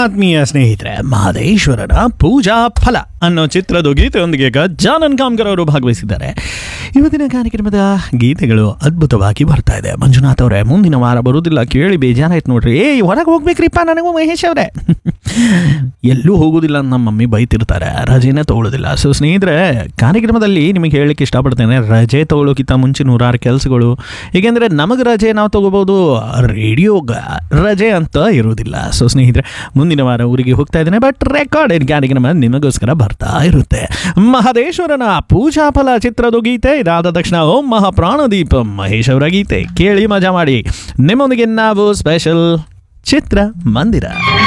ಆತ್ಮೀಯ ಸ್ನೇಹಿತರೆ ಮಹದೇಶ್ವರನ ಪೂಜಾ ಫಲ ಅನ್ನೋ ಚಿತ್ರದ ಗೀತೆಯೊಂದಿಗೆ ಗಜಾನನ್ ಕಾಮ್ಕರ್ ಅವರು ಭಾಗವಹಿಸಿದ್ದಾರೆ ಇವತ್ತಿನ ಕಾರ್ಯಕ್ರಮದ ಗೀತೆಗಳು ಅದ್ಭುತವಾಗಿ ಬರ್ತಾ ಇದೆ ಮಂಜುನಾಥ್ ಅವರೇ ಮುಂದಿನ ವಾರ ಬರುವುದಿಲ್ಲ ಕೇಳಿ ಬೇಜಾರಾಯ್ತು ನೋಡ್ರಿ ಏ ಹೊರಗೆ ಹೋಗ್ಬೇಕ್ರಿಪ್ಪ ನನಗೂ ಮಹೇಶ್ ಅವರೇ ಎಲ್ಲೂ ಹೋಗೋದಿಲ್ಲ ಅಂತ ನಮ್ಮ ಮಮ್ಮಿ ಬೈತಿರ್ತಾರೆ ರಜೆನೇ ತಗೊಳ್ಳೋದಿಲ್ಲ ಸೊ ಸ್ನೇಹಿತರೆ ಕಾರ್ಯಕ್ರಮದಲ್ಲಿ ನಿಮಗೆ ಹೇಳಲಿಕ್ಕೆ ಇಷ್ಟಪಡ್ತೇನೆ ರಜೆ ತಗೊಳ್ಳೋಕ್ಕಿಂತ ಮುಂಚೆ ನೂರಾರು ಕೆಲಸಗಳು ಏಕೆಂದರೆ ನಮಗೆ ರಜೆ ನಾವು ತಗೋಬೋದು ರೇಡಿಯೋಗ ರಜೆ ಅಂತ ಇರುವುದಿಲ್ಲ ಸೊ ಸ್ನೇಹಿತರೆ ಮುಂದಿನ ವಾರ ಊರಿಗೆ ಹೋಗ್ತಾ ಇದ್ದೇನೆ ಬಟ್ ರೆಕಾರ್ಡೆಡ್ ಕಾರ್ಯಕ್ರಮ ನಿಮಗೋಸ್ಕರ ಬರ್ತಾ ಇರುತ್ತೆ ಮಹದೇಶ್ವರನ ಪೂಜಾ ಫಲ ಚಿತ್ರದ ಗೀತೆ ಇದಾದ ತಕ್ಷಣ ಓಂ ಮಹಾಪ್ರಾಣದೀಪ ಮಹೇಶ್ ಅವರ ಗೀತೆ ಕೇಳಿ ಮಜಾ ಮಾಡಿ ನಿಮ್ಮೊಂದಿಗೆ ನಾವು ಸ್ಪೆಷಲ್ ಚಿತ್ರ ಮಂದಿರ